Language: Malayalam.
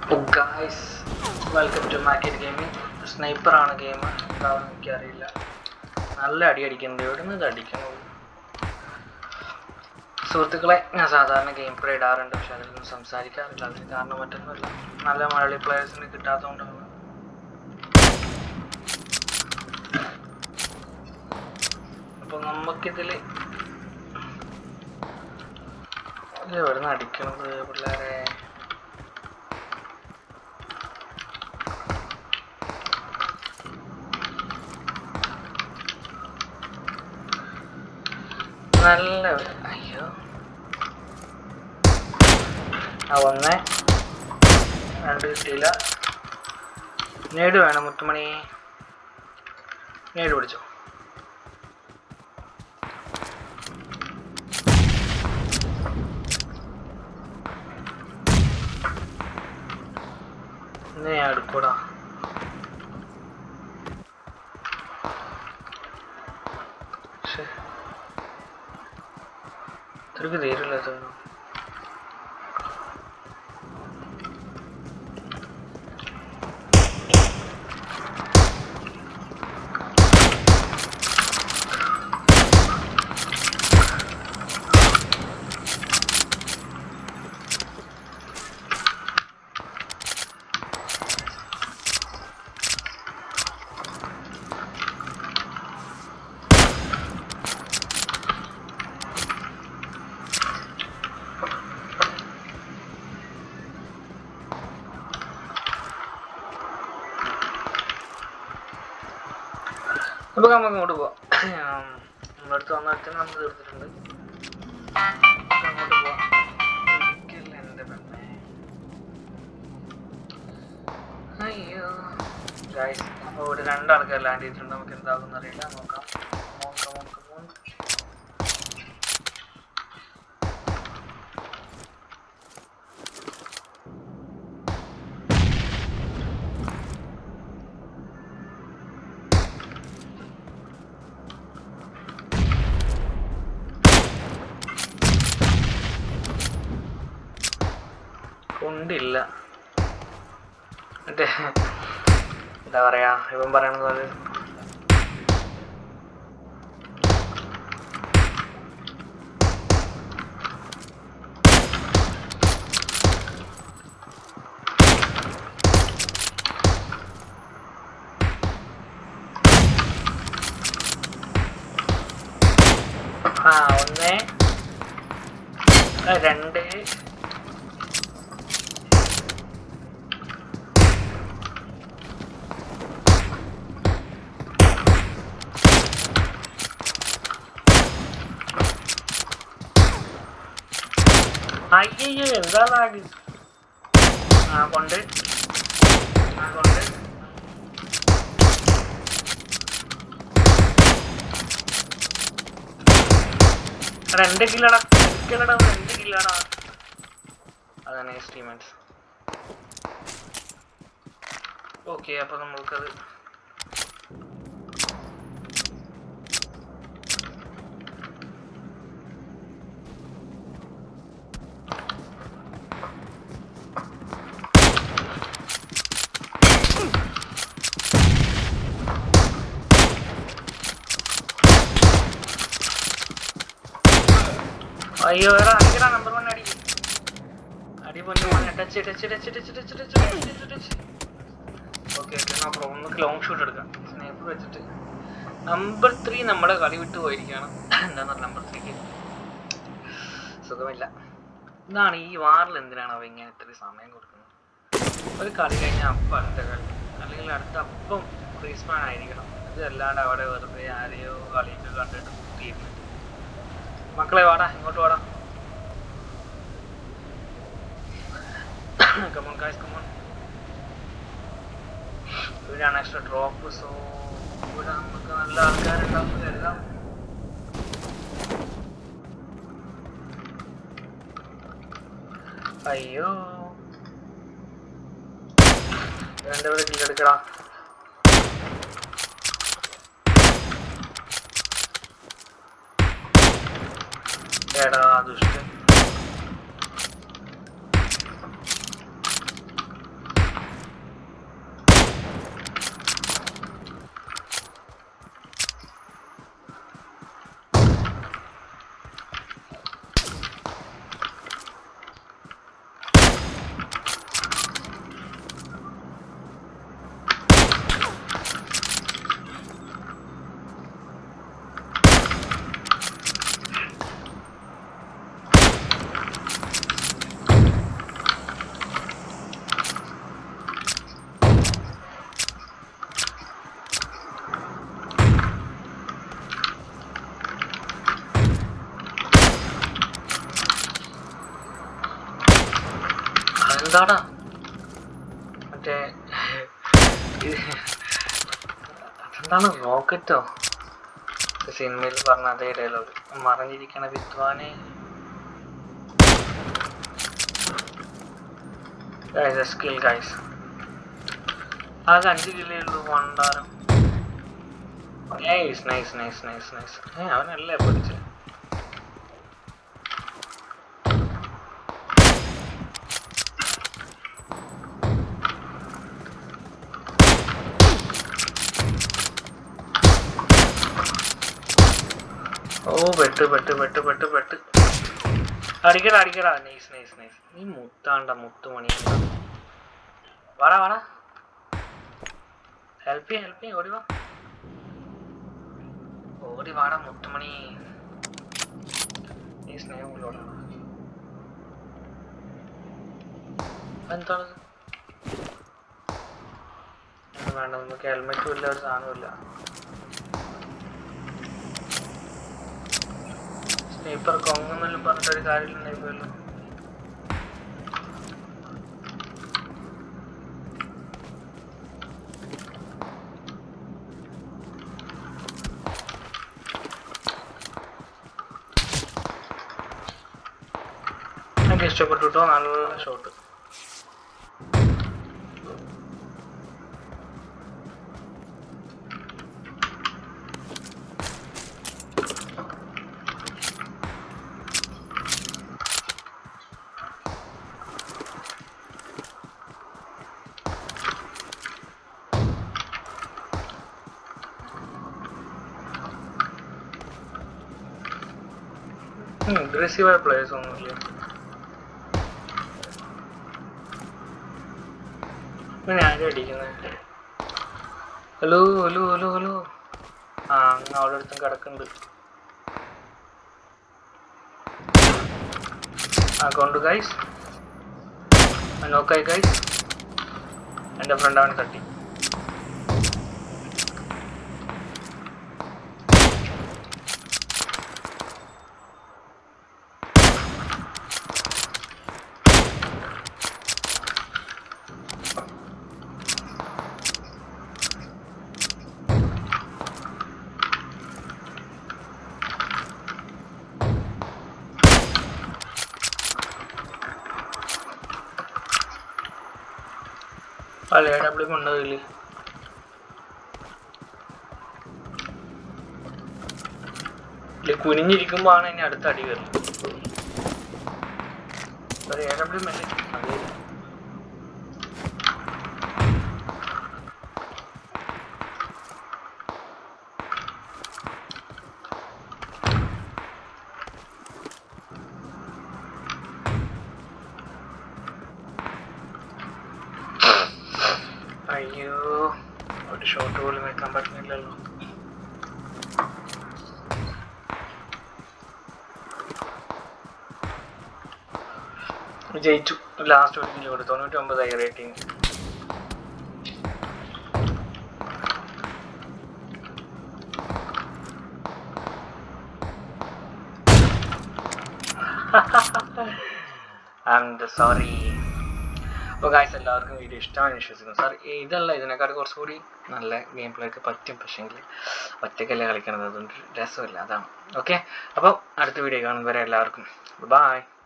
Guys welcome to market gaming സ്നൈപ്പറാണ് ഗെയിം എന്താണെന്ന് എനിക്കറിയില്ല നല്ല അടി അടിക്കുന്നത് എവിടെ നിന്ന് ഇത് അടിക്കണത് സുഹൃത്തുക്കളെ ഞാൻ സാധാരണ ഗെയിം പ്ലേ ഇടാറുണ്ട് പക്ഷെ അതിലൊന്നും സംസാരിക്കാറില്ല അതിന് കാരണം മറ്റൊന്നുമില്ല നല്ല മലയാളി പ്ലേയേഴ്സിന് കിട്ടാത്തതുകൊണ്ടാണ് അപ്പോൾ നമുക്കിതിൽ ഇത് എവിടെ നിന്ന് അടിക്കണത് പിള്ളേരെ നല്ല ഒരു- അയ്യോ ആ ഒന്ന് രണ്ട് കിട്ടിയില്ല നേട് വേണം മുത്തുമണി നേട് പിടിച്ചോ ഇന്ന് ഞാൻ എടുക്കൂടാ ശ്ശെ. ഇത്രയ്ക്ക് തീരില്ല തോന്നുന്നു അപ്പൊ നമുക്ക് അങ്ങോട്ട് പോവാം നമ്മുടെ അടുത്ത് വന്ന അച്ഛൻ നമ്മൾ തീർത്തിട്ടുണ്ട് നമുക്ക് അങ്ങോട്ട് പോവാം ഒരിക്കലും എൻ്റെ പെണ്ണെ അയ്യോ ഗൈസ് അപ്പോൾ ഇവിടെ രണ്ടാൾക്കാർ ലാൻഡ് ചെയ്തിട്ടുണ്ട് നമുക്ക് എന്താകുമെന്ന് അറിയില്ല നോക്കാം നോക്കാം നോക്കാം നോക്കാം കൊണ്ടില്ല മറ്റേ എന്താ പറയാ ഇവൻ പറയണത് പോലെ ആ ഒന്ന് ആ, രണ്ട് അയ്യോ എന്താ ലാഗ് ആ കൊണ്ട് ആ കൊണ്ട് എടാ എന്റെ കില്ലടാ കില്ലടാ എന്റെ കില്ലടാ അതാണ് എസ്റ്റിമേറ്റ്സ് ഓക്കെ അപ്പൊ നമ്മൾക്കത് അയ്യോ എടാ അടിക്കടാ നമ്പർ വൺ അടി അടി പൊന്നു മോനെ touch touch touch touch touch touch touch okay okay no problem നമുക്ക് ലോങ് ഷോട്ട് എടുക്കാം സ്നേപ്പർ വെച്ചിട്ട് നമ്പർ ത്രീ നമ്മുടെ കളി വിട്ട് പോയിരിക്കുകയാണ് എന്താന്ന് നമ്പർ ത്രീക്ക് സുഖമില്ല ഇതാണ് ഈ വാറിൽ എന്തിനാണ് അവ ഇങ്ങനെ ഇത്രയും സമയം കൊടുക്കുന്നത് ഒരു കളി കഴിഞ്ഞാൽ അപ്പം അടുത്ത കളി അല്ലെങ്കിൽ അടുത്ത അപ്പം റീസ്പാൻ ആയിരിക്കണം ഇത് അല്ലാണ്ട് അവിടെ വെറുതെ ആരെയോ കളിയൊക്കെ കണ്ടിട്ട് കുത്തിയിരുന്നു മക്കളെ വാടാ ഇങ്ങോട്ട് വാടാ കമോൺ ഗായ്സ് കമോൺ ഇവിടെയാണ് എക്സ്ട്രാ ഡ്രോപ്പ് സോ ഇവിടെ നമുക്ക് നല്ല ആൾക്കാരുണ്ടാവും കരുതാം അയ്യോ രണ്ടുപേരെ കില്ലെടുക്കടാ എടാ ദുഷ്ടൻ എന്താടാ മറ്റേ ഇത് അതെന്താണ് റോക്കറ്റോ സിനിമയിൽ പറഞ്ഞ അതേ ഡയലോഗ് മറിഞ്ഞിരിക്കണ വിദ്വാനെ സ്കിൽ ഗൈസ് ആകെ അഞ്ച് കിലേ ഉള്ളൂ വണ്ടാരം nice nice nice nice nice ഏ അവനല്ലേ പഠിച്ചത് ഓ പെട്ട് പെട്ട് പെട്ട് പെട്ട് പെട്ട് അടിക്കടാ അടിക്കടാ നൈസ് നൈസ് നൈസ് നീ മുത്താണ്ട മുത്തുമണി വാടാ വാടാ ഹെൽപ്പ് ചെയ്യ ഹെൽപ്പ് ചെയ്യ ഓടി വാ ഓടി വാടാ മുത്തുമണി നീ സ്നേഹമുള്ളോടാണ് എന്താണ് ഒന്നും വേണ്ട നമുക്ക് ഹെൽമെറ്റും ഇല്ല ഒരു സാധനവും ഇല്ല സ്നൈപ്പർ കൊങ്ങെന്നെല്ലാം പറഞ്ഞിട്ടൊരു കാര്യമില്ല എനിക്ക് ഇഷ്ടപ്പെട്ടു കേട്ടോ നല്ല ഷോട്ട് അഗ്രസീവായ പ്ലേയേഴ്സ് ഒന്നുമില്ല ഇങ്ങനെ ആരും അടിക്കുന്നത് ഹലോ ഹലോ ഹലോ ഹലോ ആ അങ്ങ് അവിടെ അടുത്തും കിടക്കുന്നുണ്ട് ആ കൊണ്ട് ഗൈസ് നോക്കായി ഗൈസ് എൻ്റെ ഫ്രണ്ട് അവനെ തട്ടി അല്ല എ ഡബ്ല്യു കൊണ്ടതില്ലേ ഇല്ല കുനിഞ്ഞിരിക്കുമ്പോ ആണ് ഇനി അടുത്ത അടി വരുന്നത് ഒരു എ ഡബ്ല്യു അല്ലേ അതെ അയ്യോ ഒരു ഷോട്ട് പോലും വെക്കാൻ പറ്റുന്നില്ലല്ലോ ജയിച്ചു ലാസ്റ്റ് ഒരു കിലോ കൊടുത്തു തൊണ്ണൂറ്റി ഒമ്പതായി റേറ്റിംഗ് ഐ എം സോറി അപ്പോൾ ഗായ്സ് എല്ലാവർക്കും വീഡിയോ ഇഷ്ടമായി വിശ്വസിക്കുന്നു സാർ ഇതല്ല ഇതിനെക്കാട്ട് കുറച്ചുകൂടി നല്ല ഗെയിം പ്ലേ ഒക്കെ പറ്റും പക്ഷേങ്കിൽ ഒറ്റയ്ക്കല്ലേ കളിക്കണത് അതുകൊണ്ട് രസമില്ല അതാണ് ഓക്കെ അപ്പോൾ അടുത്ത വീഡിയോ കാണും വരെ എല്ലാവർക്കും ബൈ